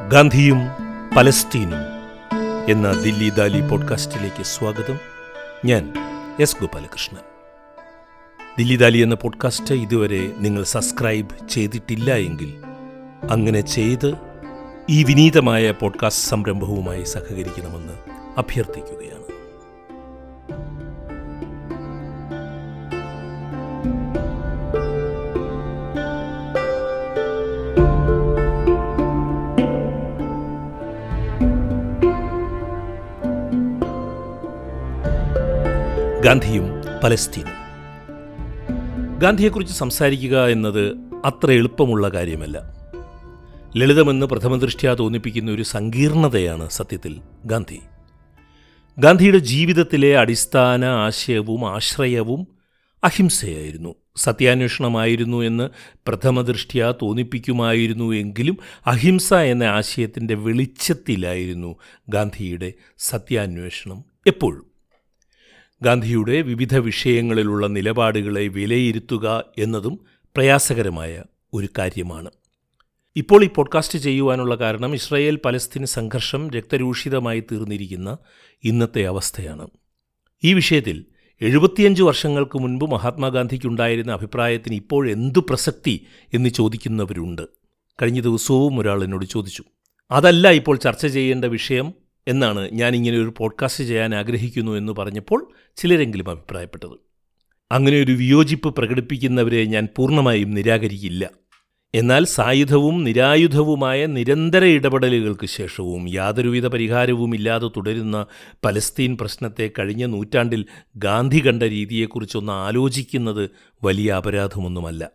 ഗാന്ധിയും പലസ്തീനും എന്ന ദില്ലി ദാലി പോഡ്കാസ്റ്റിലേക്ക് സ്വാഗതം ഞാൻ എസ് ഗോപാലകൃഷ്ണൻ ദില്ലി ദാലി എന്ന പോഡ്കാസ്റ്റ് ഇതുവരെ നിങ്ങൾ സബ്സ്ക്രൈബ് ചെയ്തിട്ടില്ല എങ്കിൽ അങ്ങനെ ചെയ്ത് ഈ വിനീതമായ പോഡ്കാസ്റ്റ് സംരംഭവുമായി സഹകരിക്കണമെന്ന് അഭ്യർത്ഥിക്കുകയാണ് ഗാന്ധിയും പലസ്തീനും ഗാന്ധിയെക്കുറിച്ച് സംസാരിക്കുക എന്നത് അത്ര എളുപ്പമുള്ള കാര്യമല്ല ലളിതമെന്ന് പ്രഥമദൃഷ്ട്യാ തോന്നിപ്പിക്കുന്ന ഒരു സങ്കീർണതയാണ് സത്യത്തിൽ ഗാന്ധി ഗാന്ധിയുടെ ജീവിതത്തിലെ അടിസ്ഥാന ആശയവും ആശ്രയവും അഹിംസയായിരുന്നു സത്യാന്വേഷണമായിരുന്നു എന്ന് പ്രഥമദൃഷ്ട്യാ തോന്നിപ്പിക്കുമായിരുന്നു എങ്കിലും അഹിംസ എന്ന ആശയത്തിൻ്റെ വെളിച്ചത്തിലായിരുന്നു ഗാന്ധിയുടെ സത്യാന്വേഷണം എപ്പോഴും ഗാന്ധിയുടെ വിവിധ വിഷയങ്ങളിലുള്ള നിലപാടുകളെ വിലയിരുത്തുക എന്നതും പ്രയാസകരമായ ഒരു കാര്യമാണ് ഇപ്പോൾ ഈ പോഡ്കാസ്റ്റ് ചെയ്യുവാനുള്ള കാരണം ഇസ്രായേൽ പലസ്തീൻ സംഘർഷം രക്തരൂഷിതമായി തീർന്നിരിക്കുന്ന ഇന്നത്തെ അവസ്ഥയാണ് ഈ വിഷയത്തിൽ എഴുപത്തിയഞ്ച് വർഷങ്ങൾക്ക് മുൻപ് മഹാത്മാഗാന്ധിക്കുണ്ടായിരുന്ന അഭിപ്രായത്തിന് ഇപ്പോൾ എന്തു പ്രസക്തി എന്ന് ചോദിക്കുന്നവരുണ്ട് കഴിഞ്ഞ ദിവസവും ഒരാൾ എന്നോട് ചോദിച്ചു അതല്ല ഇപ്പോൾ ചർച്ച ചെയ്യേണ്ട വിഷയം എന്നാണ് ഞാനിങ്ങനെ ഒരു പോഡ്കാസ്റ്റ് ചെയ്യാൻ ആഗ്രഹിക്കുന്നു എന്ന് പറഞ്ഞപ്പോൾ ചിലരെങ്കിലും അഭിപ്രായപ്പെട്ടത് അങ്ങനെ ഒരു വിയോജിപ്പ് പ്രകടിപ്പിക്കുന്നവരെ ഞാൻ പൂർണ്ണമായും നിരാകരിക്കില്ല എന്നാൽ സായുധവും നിരായുധവുമായ നിരന്തര ഇടപെടലുകൾക്ക് ശേഷവും യാതൊരുവിധ പരിഹാരവുമില്ലാതെ തുടരുന്ന പലസ്തീൻ പ്രശ്നത്തെ കഴിഞ്ഞ നൂറ്റാണ്ടിൽ ഗാന്ധി കണ്ട രീതിയെക്കുറിച്ചൊന്ന് ആലോചിക്കുന്നത് വലിയ അപരാധമൊന്നുമല്ല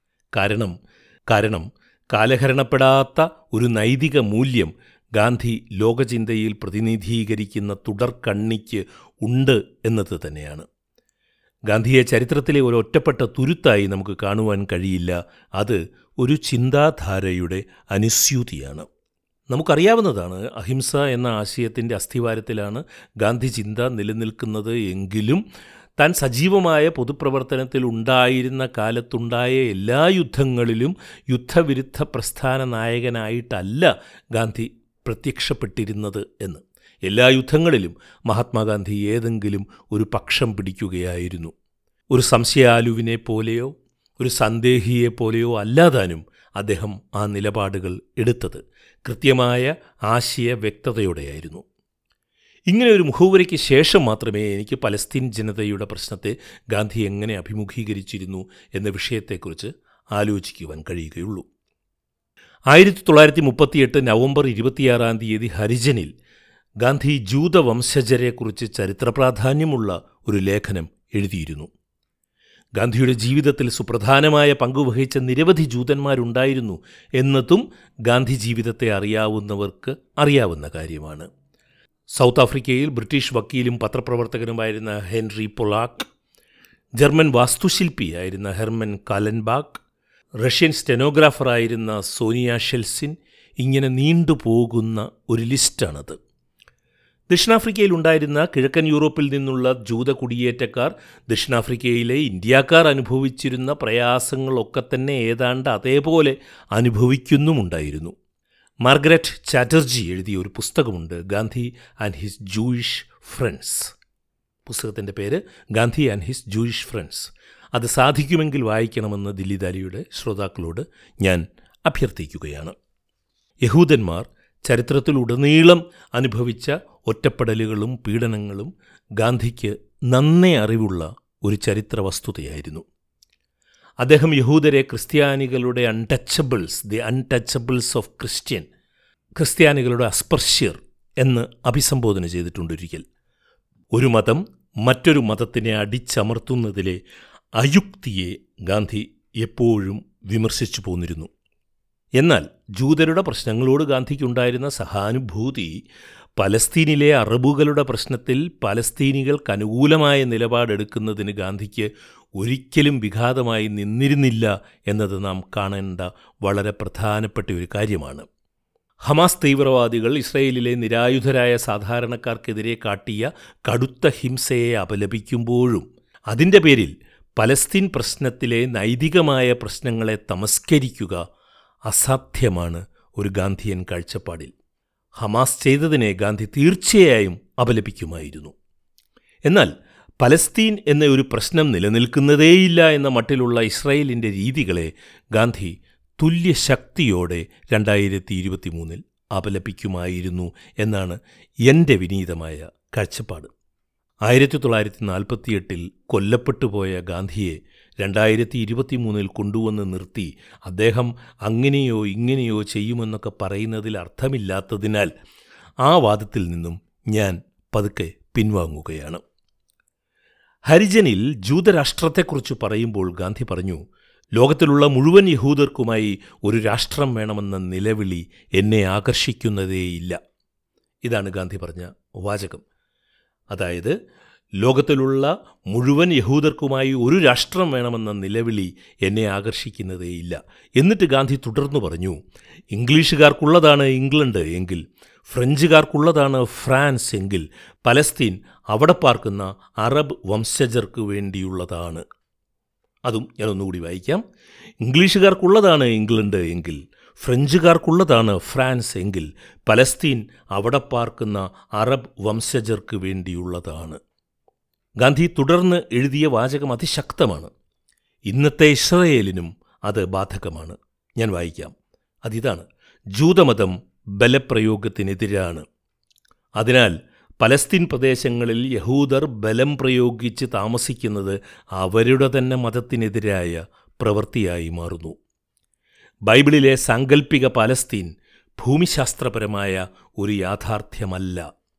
കാരണം കാരണം കാലഹരണപ്പെടാത്ത ഒരു നൈതിക മൂല്യം ഗാന്ധി ലോകചിന്തയിൽ പ്രതിനിധീകരിക്കുന്ന തുടർക്കണ്ണിക്ക് ഉണ്ട് എന്നത് തന്നെയാണ് ഗാന്ധിയെ ചരിത്രത്തിലെ ഒരു ഒറ്റപ്പെട്ട തുരുത്തായി നമുക്ക് കാണുവാൻ കഴിയില്ല അത് ഒരു ചിന്താധാരയുടെ അനുസ്യൂതിയാണ് നമുക്കറിയാവുന്നതാണ് അഹിംസ എന്ന ആശയത്തിൻ്റെ അസ്ഥിവാരത്തിലാണ് ഗാന്ധി ചിന്ത നിലനിൽക്കുന്നത് എങ്കിലും താൻ സജീവമായ പൊതുപ്രവർത്തനത്തിൽ ഉണ്ടായിരുന്ന കാലത്തുണ്ടായ എല്ലാ യുദ്ധങ്ങളിലും യുദ്ധവിരുദ്ധ പ്രസ്ഥാന നായകനായിട്ടല്ല ഗാന്ധി പ്രത്യക്ഷപ്പെട്ടിരുന്നത് എന്ന് എല്ലാ യുദ്ധങ്ങളിലും മഹാത്മാഗാന്ധി ഏതെങ്കിലും ഒരു പക്ഷം പിടിക്കുകയായിരുന്നു ഒരു സംശയാലുവിനെ പോലെയോ ഒരു സന്ദേഹിയെ പോലെയോ അല്ലാതാനും അദ്ദേഹം ആ നിലപാടുകൾ എടുത്തത് കൃത്യമായ ആശയ വ്യക്തതയോടെയായിരുന്നു ഇങ്ങനെ ഒരു മുഖവുരയ്ക്ക് ശേഷം മാത്രമേ എനിക്ക് പലസ്തീൻ ജനതയുടെ പ്രശ്നത്തെ ഗാന്ധി എങ്ങനെ അഭിമുഖീകരിച്ചിരുന്നു എന്ന വിഷയത്തെക്കുറിച്ച് ആലോചിക്കുവാൻ കഴിയുകയുള്ളൂ ആയിരത്തി തൊള്ളായിരത്തി മുപ്പത്തിയെട്ട് നവംബർ ഇരുപത്തിയാറാം തീയതി ഹരിജനിൽ ഗാന്ധി ജൂതവംശജരെക്കുറിച്ച് ചരിത്രപ്രാധാന്യമുള്ള ഒരു ലേഖനം എഴുതിയിരുന്നു ഗാന്ധിയുടെ ജീവിതത്തിൽ സുപ്രധാനമായ പങ്കുവഹിച്ച നിരവധി ജൂതന്മാരുണ്ടായിരുന്നു എന്നതും ഗാന്ധി ജീവിതത്തെ അറിയാവുന്നവർക്ക് അറിയാവുന്ന കാര്യമാണ് സൗത്ത് ആഫ്രിക്കയിൽ ബ്രിട്ടീഷ് വക്കീലും പത്രപ്രവർത്തകനുമായിരുന്ന ഹെൻറി പൊലാക്ക് ജർമ്മൻ വാസ്തുശില്പിയായിരുന്ന ഹെർമൻ കാലൻബാക്ക് റഷ്യൻ സ്റ്റെനോഗ്രാഫറായിരുന്ന സോനിയ ഷെൽസിൻ ഇങ്ങനെ നീണ്ടുപോകുന്ന ഒരു ലിസ്റ്റാണത് ദക്ഷിണാഫ്രിക്കയിൽ ഉണ്ടായിരുന്ന കിഴക്കൻ യൂറോപ്പിൽ നിന്നുള്ള ജൂത കുടിയേറ്റക്കാർ ദക്ഷിണാഫ്രിക്കയിലെ ഇന്ത്യക്കാർ അനുഭവിച്ചിരുന്ന പ്രയാസങ്ങളൊക്കെ തന്നെ ഏതാണ്ട് അതേപോലെ അനുഭവിക്കുന്നുമുണ്ടായിരുന്നു മാർഗരറ്റ് ചാറ്റർജി എഴുതിയ ഒരു പുസ്തകമുണ്ട് Gandhi and his Jewish friends പുസ്തകത്തിൻ്റെ പേര് Gandhi and his Jewish friends അത് സാധിക്കുമെങ്കിൽ വായിക്കണമെന്ന് ദില്ലിദാലിയുടെ ശ്രോതാക്കളോട് ഞാൻ അഭ്യർത്ഥിക്കുകയാണ് യഹൂദന്മാർ ചരിത്രത്തിലുടനീളം അനുഭവിച്ച ഒറ്റപ്പെടലുകളും പീഡനങ്ങളും ഗാന്ധിക്ക് നന്നേ അറിവുള്ള ഒരു ചരിത്ര വസ്തുതയായിരുന്നു അദ്ദേഹം യഹൂദരെ ക്രിസ്ത്യാനികളുടെ untouchables the untouchables of Christian ക്രിസ്ത്യാനികളുടെ അസ്പർശ്യർ എന്ന് അഭിസംബോധന ചെയ്തിട്ടുണ്ടൊരിക്കൽ ഒരു മതം മറ്റൊരു മതത്തിനെ അടിച്ചമർത്തുന്നതിലെ അയുക്തിയെ ഗാന്ധി എപ്പോഴും വിമർശിച്ചു പോന്നിരുന്നു എന്നാൽ ജൂതരുടെ പ്രശ്നങ്ങളോട് ഗാന്ധിക്കുണ്ടായിരുന്ന സഹാനുഭൂതി പലസ്തീനിലെ അറബുകളുടെ പ്രശ്നത്തിൽ പലസ്തീനികൾക്ക് അനുകൂലമായ നിലപാടെടുക്കുന്നതിന് ഗാന്ധിക്ക് ഒരിക്കലും വിഘാതമായി നിന്നിരുന്നില്ല എന്നത് നാം കാണേണ്ട വളരെ പ്രധാനപ്പെട്ട ഒരു കാര്യമാണ് ഹമാസ് തീവ്രവാദികൾ ഇസ്രയേലിലെ നിരായുധരായ സാധാരണക്കാർക്കെതിരെ കാട്ടിയ കടുത്ത ഹിംസയെ അപലപിക്കുമ്പോഴും അതിൻ്റെ പേരിൽ പലസ്തീൻ പ്രശ്നത്തിലെ നൈതികമായ പ്രശ്നങ്ങളെ തമസ്കരിക്കുക അസാധ്യമാണ് ഒരു ഗാന്ധിയൻ കാഴ്ചപ്പാടിൽ ഹമാസ് ചെയ്തതിനെ ഗാന്ധി തീർച്ചയായും അപലപിക്കുമായിരുന്നു എന്നാൽ പലസ്തീൻ എന്ന ഒരു പ്രശ്നം നിലനിൽക്കുന്നതേയില്ല എന്ന മട്ടിലുള്ള ഇസ്രായേലിൻ്റെ രീതികളെ ഗാന്ധി തുല്യ ശക്തിയോടെ രണ്ടായിരത്തി ഇരുപത്തി മൂന്നിൽ അപലപിക്കുമായിരുന്നു എന്നാണ് എൻ്റെ വിനീതമായ കാഴ്ചപ്പാട് ആയിരത്തി തൊള്ളായിരത്തി നാൽപ്പത്തിയെട്ടിൽ കൊല്ലപ്പെട്ടുപോയ ഗാന്ധിയെ രണ്ടായിരത്തി ഇരുപത്തി മൂന്നിൽ കൊണ്ടുവന്ന് നിർത്തി അദ്ദേഹം അങ്ങനെയോ ഇങ്ങനെയോ ചെയ്യുമെന്നൊക്കെ പറയുന്നതിൽ അർത്ഥമില്ലാത്തതിനാൽ ആ വാദത്തിൽ നിന്നും ഞാൻ പതുക്കെ പിൻവാങ്ങുകയാണ് ഹരിജനിൽ ജൂതരാഷ്ട്രത്തെക്കുറിച്ച് പറയുമ്പോൾ ഗാന്ധി പറഞ്ഞു ലോകത്തിലുള്ള മുഴുവൻ യഹൂദർക്കുമായി ഒരു രാഷ്ട്രം വേണമെന്ന നിലവിളി എന്നെ ആകർഷിക്കുന്നതേയില്ല ഇതാണ് ഗാന്ധി പറഞ്ഞ വാചകം അതായത് ലോകത്തിലുള്ള മുഴുവൻ യഹൂദർക്കുമായി ഒരു രാഷ്ട്രം വേണമെന്ന നിലവിളി എന്നെ ആകർഷിക്കുന്നതേയില്ല എന്നിട്ട് ഗാന്ധി തുടർന്നു പറഞ്ഞു ഇംഗ്ലീഷുകാർക്കുള്ളതാണ് ഇംഗ്ലണ്ട് എങ്കിൽ ഫ്രഞ്ചുകാർക്കുള്ളതാണ് ഫ്രാൻസ് എങ്കിൽ പലസ്തീൻ അവിടെ പാർക്കുന്ന അറബ് വംശജർക്ക് വേണ്ടിയുള്ളതാണ് അതും ഞാനൊന്നുകൂടി വായിക്കാം ഇംഗ്ലീഷുകാർക്കുള്ളതാണ് ഇംഗ്ലണ്ട് എങ്കിൽ ഫ്രഞ്ചുകാർക്കുള്ളതാണ് ഫ്രാൻസ് എങ്കിൽ പലസ്തീൻ അവിടെ പാർക്കുന്ന അറബ് വംശജർക്ക് വേണ്ടിയുള്ളതാണ് ഗാന്ധി തുടർന്ന് എഴുതിയ വാചകം അതിശക്തമാണ് ഇന്നത്തെ ഇസ്രയേലിനും അത് ബാധകമാണ് ഞാൻ വായിക്കാം അതിതാണ് ജൂതമതം ബലപ്രയോഗത്തിനെതിരാണ് അതിനാൽ പലസ്തീൻ പ്രദേശങ്ങളിൽ യഹൂദർ ബലം പ്രയോഗിച്ച് താമസിക്കുന്നത് അവരുടെ തന്നെ മതത്തിനെതിരായ പ്രവൃത്തിയായി മാറുന്നു ബൈബിളിലെ സാങ്കല്പിക പലസ്തീൻ ഭൂമിശാസ്ത്രപരമായ ഒരു യാഥാർത്ഥ്യമല്ല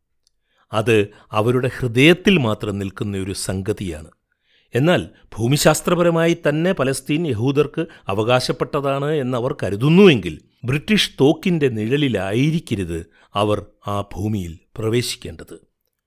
അത് അവരുടെ ഹൃദയത്തിൽ മാത്രം നിൽക്കുന്ന ഒരു സംഗതിയാണ് എന്നാൽ ഭൂമിശാസ്ത്രപരമായി തന്നെ പലസ്തീൻ യഹൂദർക്ക് അവകാശപ്പെട്ടതാണ് എന്നവർ കരുതുന്നുവെങ്കിൽ ബ്രിട്ടീഷ് തോക്കിൻ്റെ നിഴലിലായിരിക്കരുത് അവർ ആ ഭൂമിയിൽ പ്രവേശിക്കേണ്ടത്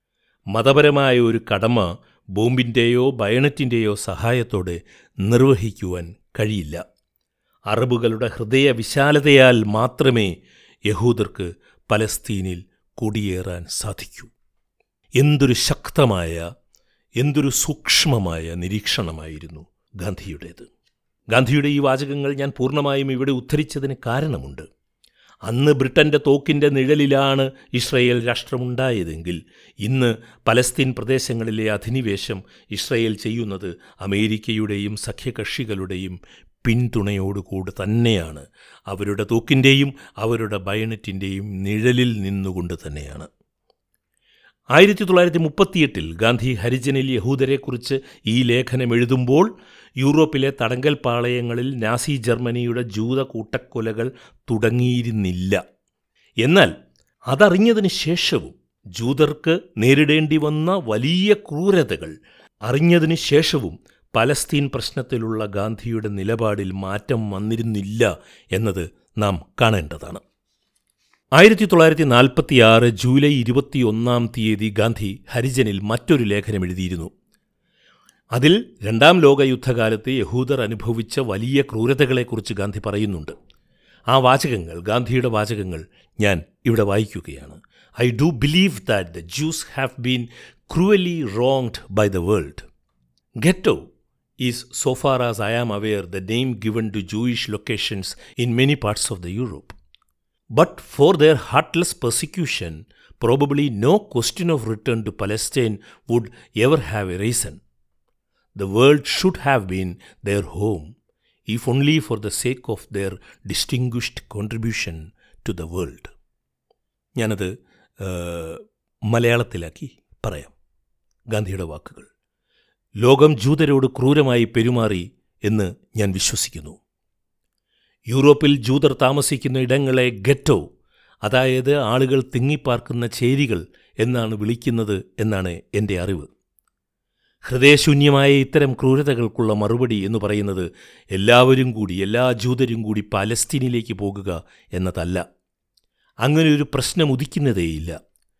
മതപരമായ ഒരു കടമ ബോംബിൻ്റെയോ ബയണറ്റിൻ്റെയോ സഹായത്തോടെ നിർവഹിക്കുവാൻ കഴിയില്ല അറബുകളുടെ ഹൃദയ വിശാലതയാൽ മാത്രമേ യഹൂദർക്ക് പലസ്തീനിൽ കുടിയേറാൻ സാധിക്കൂ എന്തൊരു ശക്തമായ എന്തൊരു സൂക്ഷ്മമായ നിരീക്ഷണമായിരുന്നു ഗാന്ധിയുടേത് ഗാന്ധിയുടെ ഈ വാചകങ്ങൾ ഞാൻ പൂർണ്ണമായും ഇവിടെ ഉദ്ധരിച്ചതിന് കാരണമുണ്ട് അന്ന് ബ്രിട്ടന്റെ തോക്കിൻ്റെ നിഴലിലാണ് ഇസ്രയേൽ രാഷ്ട്രമുണ്ടായതെങ്കിൽ ഇന്ന് പലസ്തീൻ പ്രദേശങ്ങളിലെ അധിനിവേശം ഇസ്രയേൽ ചെയ്യുന്നത് അമേരിക്കയുടെയും സഖ്യകക്ഷികളുടെയും പിന്തുണയോടുകൂടി തന്നെയാണ് അവരുടെ തോക്കിൻ്റെയും അവരുടെ ബയണറ്റിൻ്റെയും നിഴലിൽ നിന്നുകൊണ്ട് തന്നെയാണ് ആയിരത്തി തൊള്ളായിരത്തി മുപ്പത്തിയെട്ടിൽ ഗാന്ധി ഹരിജനിൽ യഹൂദരെക്കുറിച്ച് ഈ ലേഖനം എഴുതുമ്പോൾ യൂറോപ്പിലെ തടങ്കൽ പാളയങ്ങളിൽ നാസി ജർമ്മനിയുടെ ജൂത കൂട്ടക്കൊലകൾ തുടങ്ങിയിരുന്നില്ല എന്നാൽ അതറിഞ്ഞതിന് ശേഷവും ജൂതർക്ക് നേരിടേണ്ടി വന്ന വലിയ ക്രൂരതകൾ അറിഞ്ഞതിന് ശേഷവും പലസ്തീൻ പ്രശ്നത്തിലുള്ള ഗാന്ധിയുടെ നിലപാടിൽ മാറ്റം വന്നിരുന്നില്ല എന്നത് നാം കാണേണ്ടതാണ് ആയിരത്തി തൊള്ളായിരത്തി നാൽപ്പത്തിയാറ് ജൂലൈ ഇരുപത്തിയൊന്നാം തീയതി ഗാന്ധി ഹരിജനിൽ മറ്റൊരു ലേഖനം എഴുതിയിരുന്നു അതിൽ രണ്ടാം ലോക യുദ്ധകാലത്ത് യഹൂദർ അനുഭവിച്ച വലിയ ക്രൂരതകളെക്കുറിച്ച് ഗാന്ധി പറയുന്നുണ്ട് ആ വാചകങ്ങൾ ഗാന്ധിയുടെ വാചകങ്ങൾ ഞാൻ ഇവിടെ വായിക്കുകയാണ് I do believe that the Jews have been cruelly wronged by the world ghetto is so far as I am aware the name given to Jewish locations in many parts of the Europe But for their heartless persecution, probably no question of return to Palestine would ever have arisen. The world should have been their home, if only for the sake of their distinguished contribution to the world. ഞാനത് മലയാളത്തിലാക്കി പറയാം ഗാന്ധിയുടെ വാക്കുകൾ ലോകം ജൂതരോട് ക്രൂരമായി പെരുമാറി എന്ന് ഞാൻ വിശ്വസിക്കുന്നു യൂറോപ്പിൽ ജൂതർ താമസിക്കുന്ന ഇടങ്ങളെ ഗെറ്റോ അതായത് ആളുകൾ തിങ്ങിപ്പാർക്കുന്ന ചേരികൾ എന്നാണ് വിളിക്കുന്നത് എന്നാണ് എൻ്റെ അറിവ് ഹൃദയശൂന്യമായ ഇത്തരം ക്രൂരതകൾക്കുള്ള മറുപടി എന്ന് പറയുന്നത് എല്ലാവരും കൂടി എല്ലാ ജൂതരും കൂടി പലസ്തീനിലേക്ക് പോകുക എന്നതല്ല അങ്ങനെ ഒരു പ്രശ്നം ഉദിക്കുന്നതേയില്ല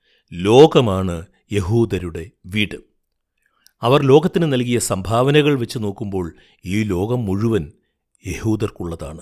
ലോകമാണ് യഹൂദരുടെ വീട് അവർ ലോകത്തിന് നൽകിയ സംഭാവനകൾ വെച്ച് നോക്കുമ്പോൾ ഈ ലോകം മുഴുവൻ യഹൂദർക്കുള്ളതാണ്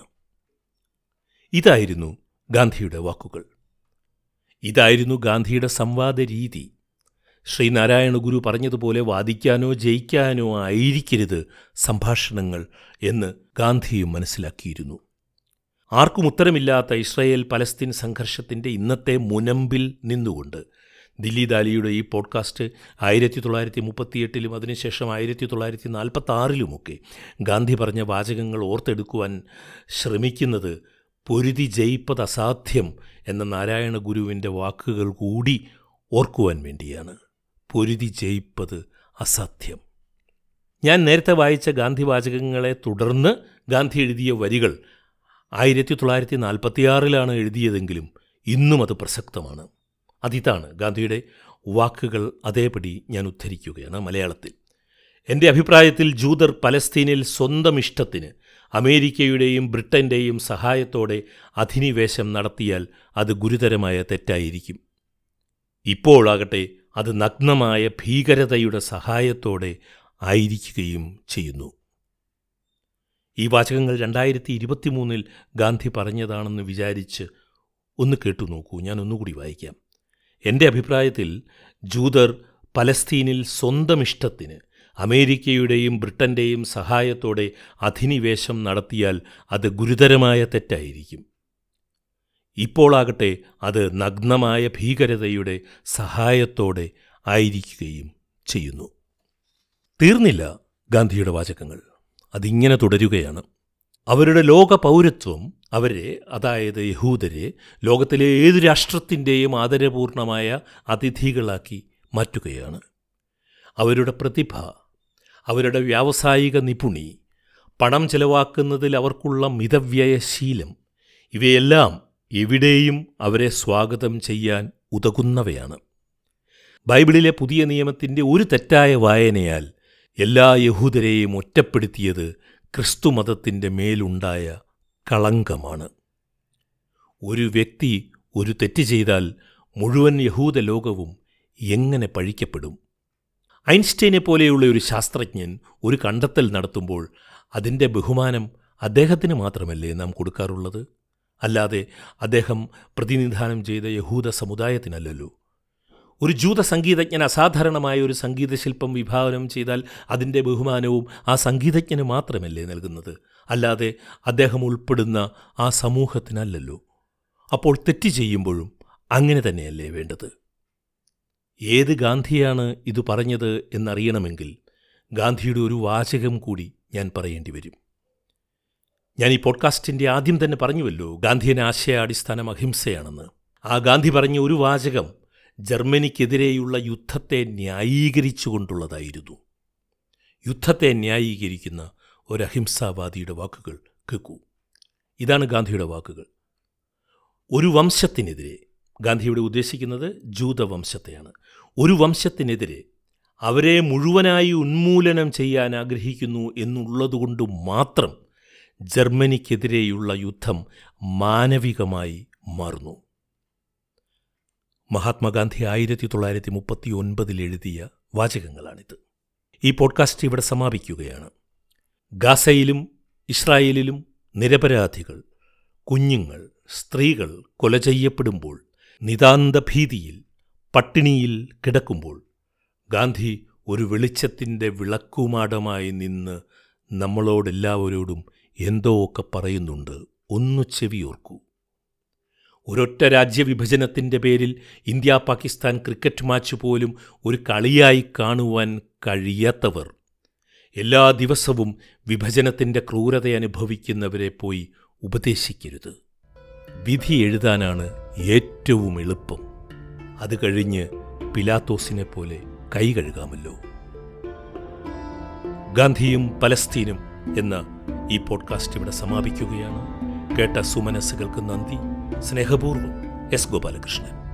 ഇതായിരുന്നു ഗാന്ധിയുടെ വാക്കുകൾ ഇതായിരുന്നു ഗാന്ധിയുടെ സംവാദ രീതി ശ്രീനാരായണ ഗുരു പറഞ്ഞതുപോലെ വാദിക്കാനോ ജയിക്കാനോ ആയിരിക്കരുത് സംഭാഷണങ്ങൾ എന്ന് ഗാന്ധിയും മനസ്സിലാക്കിയിരുന്നു ആർക്കും ഉത്തരമില്ലാത്ത ഇസ്രയേൽ പലസ്തീൻ സംഘർഷത്തിൻ്റെ ഇന്നത്തെ മുനമ്പിൽ നിന്നുകൊണ്ട് ദില്ലി ദാലിയുടെ ഈ പോഡ്കാസ്റ്റ് ആയിരത്തി തൊള്ളായിരത്തി മുപ്പത്തിയെട്ടിലും അതിനുശേഷം ആയിരത്തി തൊള്ളായിരത്തി നാൽപ്പത്തി ആറിലുമൊക്കെ ഗാന്ധി പറഞ്ഞ വാചകങ്ങൾ ഓർത്തെടുക്കുവാൻ ശ്രമിക്കുന്നത് പൊരുതി ജയിപ്പത് അസാധ്യം എന്ന നാരായണ ഗുരുവിൻ്റെ വാക്കുകൾ കൂടി ഓർക്കുവാൻ വേണ്ടിയാണ് പൊരുതി ജയിപ്പത് അസാധ്യം ഞാൻ നേരത്തെ വായിച്ച ഗാന്ധി വാചകങ്ങളെ തുടർന്ന് ഗാന്ധി എഴുതിയ വരികൾ ആയിരത്തി തൊള്ളായിരത്തി നാൽപ്പത്തിയാറിലാണ് എഴുതിയതെങ്കിലും ഇന്നും അത് പ്രസക്തമാണ് അതിതാണ് ഗാന്ധിയുടെ വാക്കുകൾ അതേപടി ഞാൻ ഉദ്ധരിക്കുകയാണ് മലയാളത്തിൽ എൻ്റെ അഭിപ്രായത്തിൽ ജൂതർ പലസ്തീനിൽ സ്വന്തം ഇഷ്ടത്തിന് അമേരിക്കയുടെയും ബ്രിട്ടൻ്റെയും സഹായത്തോടെ അധിനിവേശം നടത്തിയാൽ അത് ഗുരുതരമായ തെറ്റായിരിക്കും ഇപ്പോഴാകട്ടെ അത് നഗ്നമായ ഭീകരതയുടെ സഹായത്തോടെ ആയിരിക്കുകയും ചെയ്യുന്നു ഈ വാചകങ്ങൾ രണ്ടായിരത്തി ഇരുപത്തിമൂന്നിൽ ഗാന്ധി പറഞ്ഞതാണെന്ന് വിചാരിച്ച് ഒന്ന് കേട്ടു നോക്കൂ ഞാൻ ഒന്നുകൂടി വായിക്കാം എൻ്റെ അഭിപ്രായത്തിൽ ജൂതർ പലസ്തീനിൽ സ്വന്തം ഇഷ്ടത്തിന് അമേരിക്കയുടെയും ബ്രിട്ടൻ്റെയും സഹായത്തോടെ അധിനിവേശം നടത്തിയാൽ അത് ഗുരുതരമായ തെറ്റായിരിക്കും ഇപ്പോളാകട്ടെ അത് നഗ്നമായ ഭീകരതയുടെ സഹായത്തോടെ ആയിരിക്കുകയും ചെയ്യുന്നു തീർന്നില്ല ഗാന്ധിയുടെ വാചകങ്ങൾ അതിങ്ങനെ തുടരുകയാണ് അവരുടെ ലോക പൗരത്വം അവരെ അതായത് യഹൂദരെ ലോകത്തിലെ ഏതു രാഷ്ട്രത്തിൻ്റെയും ആദരപൂർണമായ അതിഥികളാക്കി മാറ്റുകയാണ് അവരുടെ പ്രതിഭ അവരുടെ വ്യാവസായിക നിപുണി പണം ചെലവാക്കുന്നതിൽ അവർക്കുള്ള മിതവ്യയശീലം ഇവയെല്ലാം എവിടെയും അവരെ സ്വാഗതം ചെയ്യാൻ ഉതകുന്നവയാണ് ബൈബിളിലെ പുതിയ നിയമത്തിൻ്റെ ഒരു തെറ്റായ വായനയാൽ എല്ലാ യഹൂദരെയും ഒറ്റപ്പെടുത്തിയത് ക്രിസ്തുമതത്തിൻ്റെ മേലുണ്ടായ കളങ്കമാണ് ഒരു വ്യക്തി ഒരു തെറ്റ് ചെയ്താൽ മുഴുവൻ യഹൂദ ലോകവും എങ്ങനെ പഴിക്കപ്പെടും ഐൻസ്റ്റൈനെ പോലെയുള്ള ഒരു ശാസ്ത്രജ്ഞൻ ഒരു കണ്ടെത്തൽ നടത്തുമ്പോൾ അതിൻ്റെ ബഹുമാനം അദ്ദേഹത്തിന് മാത്രമല്ലേ നാം കൊടുക്കാറുള്ളത് അല്ലാതെ അദ്ദേഹം പ്രതിനിധാനം ചെയ്ത യഹൂദ സമുദായത്തിനല്ലല്ലോ ഒരു ജൂത സംഗീതജ്ഞൻ അസാധാരണമായ ഒരു സംഗീതശില്പം വിഭാവനം ചെയ്താൽ അതിൻ്റെ ബഹുമാനവും ആ സംഗീതജ്ഞന് മാത്രമല്ലേ നൽകുന്നത് അല്ലാതെ അദ്ദേഹം ഉൾപ്പെടുന്ന ആ സമൂഹത്തിനല്ലല്ലോ അപ്പോൾ തെറ്റ് ചെയ്യുമ്പോഴും അങ്ങനെ തന്നെയല്ലേ വേണ്ടത് ഏത് ഗാന്ധിയാണ് ഇത് പറഞ്ഞത് എന്നറിയണമെങ്കിൽ ഗാന്ധിയുടെ ഒരു വാചകം കൂടി ഞാൻ പറയേണ്ടി വരും ഞാൻ ഈ പോഡ്കാസ്റ്റിൻ്റെ ആദ്യം തന്നെ പറഞ്ഞുവല്ലോ ഗാന്ധിയൻ ആശയാടിസ്ഥാനം അഹിംസയാണെന്ന് ആ ഗാന്ധി പറഞ്ഞ ഒരു വാചകം ജർമ്മനിക്കെതിരെയുള്ള യുദ്ധത്തെ ന്യായീകരിച്ചുകൊണ്ടുള്ളതായിരുന്നു യുദ്ധത്തെ ന്യായീകരിക്കുന്ന ഒരു അഹിംസാവാദിയുടെ വാക്കുകൾ കേൾക്കൂ ഇതാണ് ഗാന്ധിയുടെ വാക്കുകൾ ഒരു വംശത്തിനെതിരെ ഗാന്ധിയുടെ ഉദ്ദേശിക്കുന്നത് ജൂതവംശത്തെയാണ് ഒരു വംശത്തിനെതിരെ അവരെ മുഴുവനായി ഉന്മൂലനം ചെയ്യാൻ ആഗ്രഹിക്കുന്നു എന്നുള്ളതുകൊണ്ട് മാത്രം ജർമ്മനിക്കെതിരെയുള്ള യുദ്ധം മാനവികമായി മാറുന്നു മഹാത്മാഗാന്ധി ആയിരത്തി തൊള്ളായിരത്തി മുപ്പത്തി ഒൻപതിൽ എഴുതിയ വാചകങ്ങളാണിത് ഈ പോഡ്കാസ്റ്റ് ഇവിടെ സമാപിക്കുകയാണ് ഗാസയിലും ഇസ്രായേലിലും നിരപരാധികൾ കുഞ്ഞുങ്ങൾ സ്ത്രീകൾ കൊല ചെയ്യപ്പെടുമ്പോൾ നിതാന്ത ഭീതിയിൽ പട്ടിണിയിൽ കിടക്കുമ്പോൾ ഗാന്ധി ഒരു വെളിച്ചത്തിൻ്റെ വിളക്കുമാടമായി നിന്ന് നമ്മളോടെല്ലാവരോടും എന്തോ ഒക്കെ പറയുന്നുണ്ട് ഒന്നു ചെവിയോർക്കൂ ഒരൊറ്റ രാജ്യവിഭജനത്തിൻ്റെ പേരിൽ ഇന്ത്യ പാകിസ്ഥാൻ ക്രിക്കറ്റ് മാച്ച് പോലും ഒരു കളിയായി കാണുവാൻ കഴിയാത്തവർ എല്ലാ ദിവസവും വിഭജനത്തിൻ്റെ ക്രൂരത അനുഭവിക്കുന്നവരെ പോയി ഉപദേശിക്കരുത് വിധി എഴുതാനാണ് ഏറ്റവും എളുപ്പം അത് കഴിഞ്ഞ് പിലാത്തോസിനെ പോലെ കൈ കഴുകാമല്ലോ ഗാന്ധിയും പലസ്തീനും എന്ന ഈ പോഡ്കാസ്റ്റ് ഇവിടെ സമാപിക്കുകയാണ് കേട്ട സുമനസ്സുകൾക്ക് നന്ദി സ്നേഹപൂർവ്വം എസ് ഗോപാലകൃഷ്ണൻ